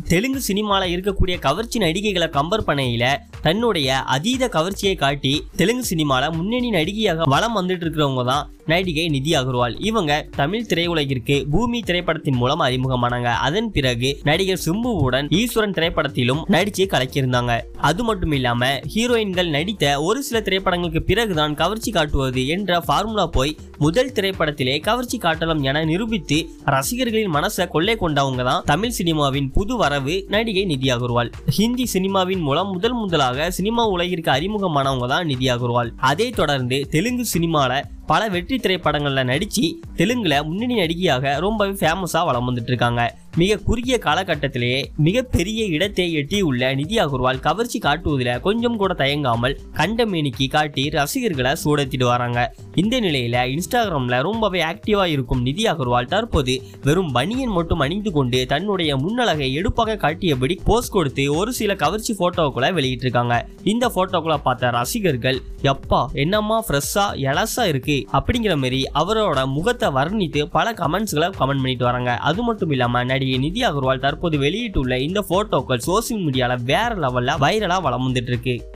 தெலுங்கு சினிமால இருக்கக்கூடிய கவர்ச்சி நடிகைகளை கம்பேர் பண்ணையில தன்னுடைய அதீத கவர்ச்சியை காட்டி தெலுங்கு சினிமால முன்னணி நடிகையாக வலம் வந்துட்டு இருக்கிறவங்க தான் நடிகை நிதி அகர்வால் இவங்க தமிழ் திரையுலகிற்கு பூமி திரைப்படத்தின் மூலம் அறிமுகமானாங்க அதன் பிறகு நடிகர் சிம்புவுடன் ஈஸ்வரன் திரைப்படத்திலும் நடிச்சு கலக்கியிருந்தாங்க அது மட்டும் இல்லாம ஹீரோயின்கள் நடித்த ஒரு சில திரைப்படங்களுக்கு பிறகுதான் கவர்ச்சி காட்டுவது என்ற ஃபார்முலா போய் முதல் திரைப்படத்திலே கவர்ச்சி காட்டலாம் என நிரூபித்து ரசிகர்களின் மனசை கொள்ளை கொண்டவங்க தான் தமிழ் சினிமாவின் புது வரவு நடிகை நிதி அகர்வால் ஹிந்தி சினிமாவின் மூலம் முதல் முதலாக சினிமா உலகிற்கு அறிமுகமானவங்க தான் நிதி அகர்வால் அதை தொடர்ந்து தெலுங்கு சினிமால பல வெற்றி திரைப்படங்கள்ல நடிச்சு தெலுங்குல முன்னணி நடிகையாக ரொம்பவே ஃபேமஸா வலம் வந்துட்டு இருக்காங்க மிக குறுகிய காலகட்டத்திலேயே மிகப்பெரிய இடத்தை எட்டியுள்ள நிதி அகர்வால் கவர்ச்சி காட்டுவதில் கொஞ்சம் கூட தயங்காமல் கண்டமேனிக்கு காட்டி ரசிகர்களை சூடத்திட்டு வராங்க இந்த நிலையில இன்ஸ்டாகிராம்ல ரொம்பவே ஆக்டிவா இருக்கும் நிதி அகர்வால் தற்போது வெறும் பனியன் மட்டும் அணிந்து கொண்டு தன்னுடைய முன்னழகை எடுப்பாக காட்டியபடி போஸ்ட் கொடுத்து ஒரு சில கவர்ச்சி போட்டோக்களை வெளியிட்டிருக்காங்க இந்த போட்டோக்களை பார்த்த ரசிகர்கள் எப்பா என்னம்மா ஃப்ரெஷ்ஷா எலசா இருக்கு அப்படிங்கிற மாதிரி அவரோட முகத்தை வர்ணித்து பல கமெண்ட்ஸ்களை கமெண்ட் பண்ணிட்டு வராங்க அது மட்டும் இல்லாம நடிகை நிதி அகர்வால் தற்போது வெளியிட்டுள்ள இந்த போட்டோக்கள் சோசியல் மீடியால வேற லெவல்ல வைரலா வளம் வந்துட்டு இருக்கு